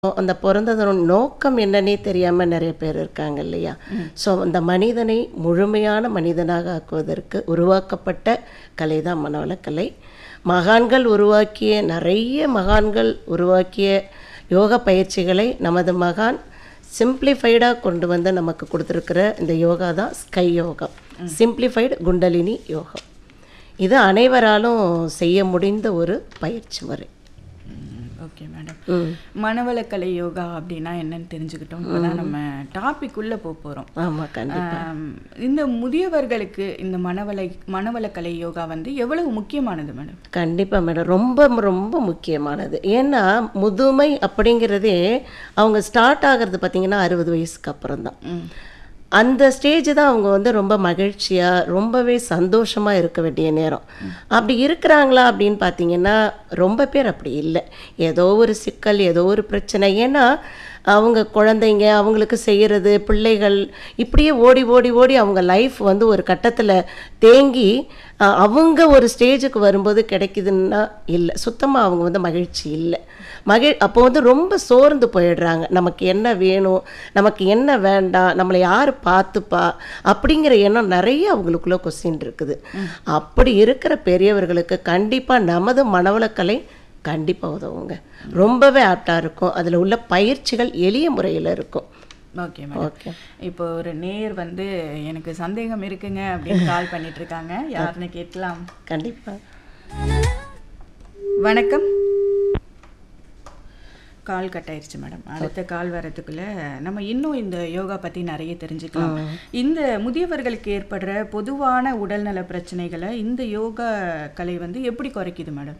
அந்த பிறந்ததோட நோக்கம் என்னன்னே தெரியாம நிறைய பேர் இருக்காங்க இல்லையா ஸோ அந்த மனிதனை முழுமையான மனிதனாக ஆக்குவதற்கு உருவாக்கப்பட்ட கலை தான் மனவளக்கலை மகான்கள் உருவாக்கிய நிறைய மகான்கள் உருவாக்கிய யோக பயிற்சிகளை நமது மகான் சிம்பிளிஃபைடாக கொண்டு வந்து நமக்கு கொடுத்துருக்கிற இந்த யோகா தான் ஸ்கை யோகம் சிம்பிளிஃபைடு குண்டலினி யோகம் இது அனைவராலும் செய்ய முடிந்த ஒரு பயிற்சி முறை ஓகே மேடம் ம் மனவளக்கலை யோகா அப்படின்னா என்னன்னு தெரிஞ்சுக்கிட்டோம் இப்போதான் நம்ம டாபிக் உள்ள போக போறோம் ஆமாம் கண்டிப்பாக ஆம், இந்த முதியவர்களுக்கு இந்த மனவளை மனவளக்கலை யோகா வந்து எவ்வளவு முக்கியமானது மேடம் கண்டிப்பாக மேடம் ரொம்ப ரொம்ப முக்கியமானது ஏன்னா முதுமை அப்படிங்கிறதே அவங்க ஸ்டார்ட் ஆகிறது பார்த்தீங்கன்னா அறுபது வயசுக்கு அப்புறம் தான் ம் அந்த ஸ்டேஜ் தான் அவங்க வந்து ரொம்ப மகிழ்ச்சியாக ரொம்பவே சந்தோஷமாக இருக்க வேண்டிய நேரம் அப்படி இருக்கிறாங்களா அப்படின்னு பார்த்தீங்கன்னா ரொம்ப பேர் அப்படி இல்லை ஏதோ ஒரு சிக்கல் ஏதோ ஒரு பிரச்சனை ஏன்னா அவங்க குழந்தைங்க அவங்களுக்கு செய்கிறது பிள்ளைகள் இப்படியே ஓடி ஓடி ஓடி அவங்க லைஃப் வந்து ஒரு கட்டத்தில் தேங்கி அஹ், அவங்க ஒரு ஸ்டேஜுக்கு வரும்போது கிடைக்குதுன்னா இல்லை சுத்தமாக அவங்க வந்து மகிழ்ச்சி இல்லை மகிழ் அப்போ வந்து ரொம்ப சோர்ந்து போயிடுறாங்க நமக்கு என்ன வேணும் நமக்கு என்ன வேண்டாம் நம்மளை யார் பார்த்துப்பா அப்படிங்கிற எண்ணம் நிறைய அவங்களுக்குள்ள கொஸ்டின் இருக்குது அப்படி இருக்கிற பெரியவர்களுக்கு கண்டிப்பாக நமது மனவளக்கலை கண்டிப்பாக உதவுங்க ரொம்பவே ஆப்டாக இருக்கும் அதில் உள்ள பயிற்சிகள் எளிய முறையில் இருக்கும் ஓகே மேடம் ஓகே இப்போ ஒரு நேர் வந்து எனக்கு சந்தேகம் இருக்குங்க அப்படின்னு கால் பண்ணிட்டு இருக்காங்க யாருன்னு கேட்கலாம் கண்டிப்பாக வணக்கம் கால் கட் ஆயிருச்சு மேடம் அடுத்த கால் வரதுக்குள்ள நம்ம இன்னும் இந்த யோகா பத்தி நிறைய தெரிஞ்சுக்கலாம் இந்த முதியவர்களுக்கு ஏற்படுற பொதுவான உடல்நல பிரச்சனைகளை இந்த யோகா கலை வந்து எப்படி குறைக்குது மேடம்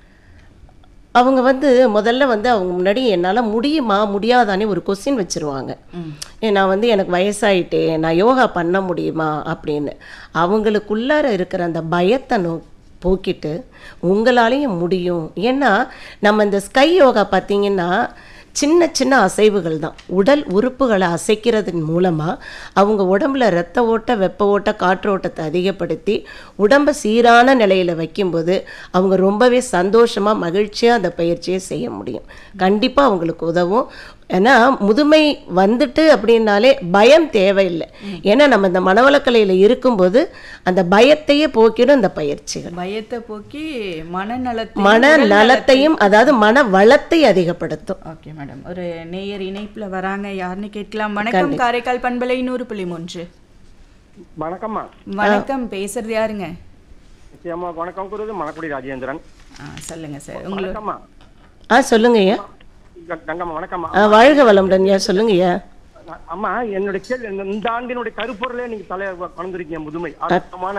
அவங்க வந்து முதல்ல வந்து அவங்க முன்னாடி என்னால் முடியுமா முடியாதானே ஒரு கொஸ்டின் வச்சுருவாங்க ம் நான் வந்து எனக்கு வயசாயிட்டே நான் யோகா பண்ண முடியுமா அப்படின்னு அவங்களுக்குள்ளார இருக்கிற அந்த பயத்தை நோ போக்கிட்டு உங்களாலேயும் முடியும் ஏன்னா நம்ம இந்த ஸ்கை யோகா பார்த்தீங்கன்னா சின்ன சின்ன அசைவுகள் தான் உடல் உறுப்புகளை அசைக்கிறதன் மூலமாக அவங்க உடம்புல ரத்த ஓட்ட வெப்ப ஓட்ட காற்று ஓட்டத்தை அதிகப்படுத்தி உடம்பை சீரான நிலையில் வைக்கும்போது அவங்க ரொம்பவே சந்தோஷமாக மகிழ்ச்சியாக அந்த பயிற்சியை செய்ய முடியும் கண்டிப்பாக அவங்களுக்கு உதவும் ஏன்னா முதுமை வந்துட்டு அப்படின்னாலே பயம் தேவையில்லை ஏன்னா நம்ம இந்த மனவளக்கலையில் இருக்கும்போது அந்த பயத்தையே போக்கிடும் இந்த பயிற்சிகள் பயத்தை போக்கி மனநலத்தை மன நலத்தையும் அதாவது மன வளத்தை அதிகப்படுத்தும் ஓகே மேடம் ஒரு நேயர் இணைப்புல வராங்க யாருன்னு கேட்கலாம் வணக்கம் காரைக்கால் பண்பலை நூறு புள்ளி மூன்று வணக்கம்மா வணக்கம் பேசுறது யாருங்க நிச்சயமா வணக்கம் கூறுவது மணக்குடி ராஜேந்திரன் ஆ, சொல்லுங்க சார் உங்களுக்கு வணக்கம்மா ஆ சொல்லுங்க ஐயா க- கங்கம்மா வணக்கம்மா ஆ, வாழ்க வளமுடன் ஐயா சொல்லுங்க ஐயா அம்மா என்னுடைய கேள்வி இந்த- இந்த ஆண்டினுடைய கருப்பொருளே நீங்க தலைய கலந்துருக்கீங்க முதுமை அற்புதமான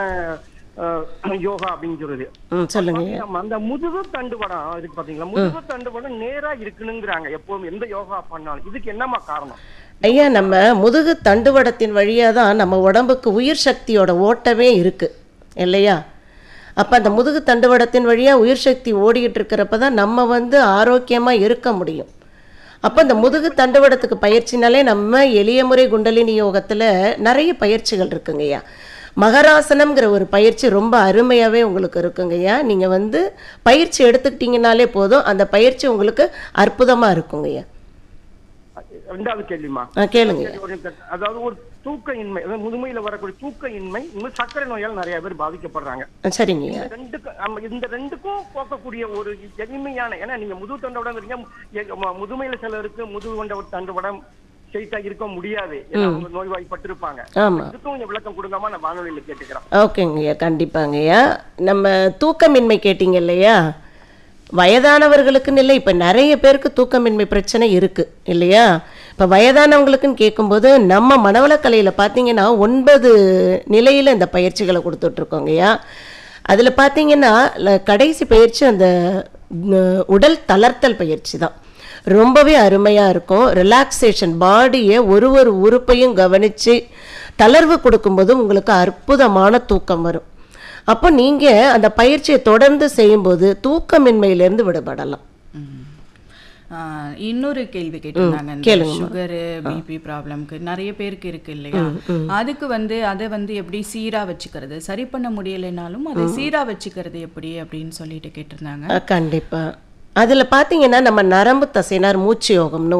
அஹ், யோகா அப்படின்னு சொல்றது ம் சொல்லுங்க ஐயா நம்ம அந்த முதுகு தண்டுவடம் இருக்கு பாத்தீங்களா முதுகு தண்டுவடம் நேரா இருக்கணுங்கிறாங்க எப்பவும் எந்த யோகா பண்ணாலும் இதுக்கு என்னம்மா காரணம் ஐயா நம்ம முதுகு தண்டுவடத்தின் வழியாக தான் நம்ம உடம்புக்கு உயிர் சக்தியோட ஓட்டமே இருக்கு இல்லையா அப்போ அந்த முதுகு தண்டுவடத்தின் வழியாக உயிர் சக்தி ஓடிக்கிட்டு இருக்கிறப்ப தான் நம்ம வந்து ஆரோக்கியமாக இருக்க முடியும் அப்போ இந்த முதுகு தண்டுவடத்துக்கு பயிற்சினாலே நம்ம எளிய முறை குண்டலினி யோகத்தில் நிறைய பயிற்சிகள் இருக்குங்கய்யா மகராசனம்ங்கிற ஒரு பயிற்சி ரொம்ப அருமையாகவே உங்களுக்கு இருக்குங்கய்யா நீங்கள் வந்து பயிற்சி எடுத்துக்கிட்டீங்கனாலே போதும் அந்த பயிற்சி உங்களுக்கு அற்புதமாக இருக்குங்கய்யா ரெண்டாவது கேள்விமா ஆ கேளுங்க ஒரு இந்த- அதாவது ஒரு தூக்க இன்மை அதாவது முதுமையில வரக்கூடிய தூக்க இன்மை இன்னும் சர்க்கரை நோயால் நிறைய பேர் பாதிக்கப்படுறாங்க சரிங்க இந்த ரெண்டுக்கும் ஆமா, இந்த ரெண்டுக்கும் போக்கக்கூடிய ஒரு எளிமையான ஏன்னா நீங்க முதுகு தண்டவடங்கிறீங்க எ- ம- முதுமையில சிலருக்கு முதுகு கொண்ட ஒரு தண்டுவடம் செய்தா இருக்க முடியாது ஏன்னா அவங்க நோய்வாய்ப்பட்டிருப்பாங்க ஆமாம் இதுக்கும் கொஞ்சம் விளக்கம் கொடுக்காம நான் வானொலியில கேட்டுக்கிறேன் ஓகேங்கய்யா கண்டிப்பாங்கய்யா நம்ம தூக்கமின்மை கேட்டீங்க இல்லையா வயதானவர்களுக்குன்னு இல்லை இப்போ நிறைய பேருக்கு தூக்கமின்மை பிரச்சனை இருக்குது இல்லையா இப்போ வயதானவங்களுக்குன்னு கேட்கும்போது நம்ம மனவளக்கலையில் பார்த்தீங்கன்னா ஒன்பது நிலையில் இந்த பயிற்சிகளை கொடுத்துட்ருக்கோங்கய்யா அதில் பார்த்தீங்கன்னா ல- கடைசி பயிற்சி அந்த ம், உடல் தளர்த்தல் பயிற்சி தான் ரொம்பவே அருமையாக இருக்கும் ரிலாக்ஸேஷன் பாடியை ஒரு ஒரு உறுப்பையும் கவனித்து தளர்வு கொடுக்கும்போது உங்களுக்கு அற்புதமான தூக்கம் வரும் அப்போ நீங்கள் அந்த பயிற்சியை தொடர்ந்து செய்யும்போது தூக்கமின்மையிலேருந்து விடுபடலாம் ஆ, இன்னொரு கேள்வி கேட்டிருந்தாங்க இந்த கேளுங்கம்மா. சுகரு பிபி ப்ராப்ளம்க்கு நிறைய பேருக்கு இருக்கு இல்லையா அதுக்கு வந்து அதை வந்து எப்படி சீரா வச்சுக்கிறது சரி பண்ண முடியலைனாலும் அதை சீரா வச்சுக்கிறது எப்படி அப்படின்னு சொல்லிட்டு கேட்டிருந்தாங்க கண்டிப்பாக அதில் பார்த்தீங்கன்னா நம்ம நரம்பு தசைனார் மூச்சு யோகம்னு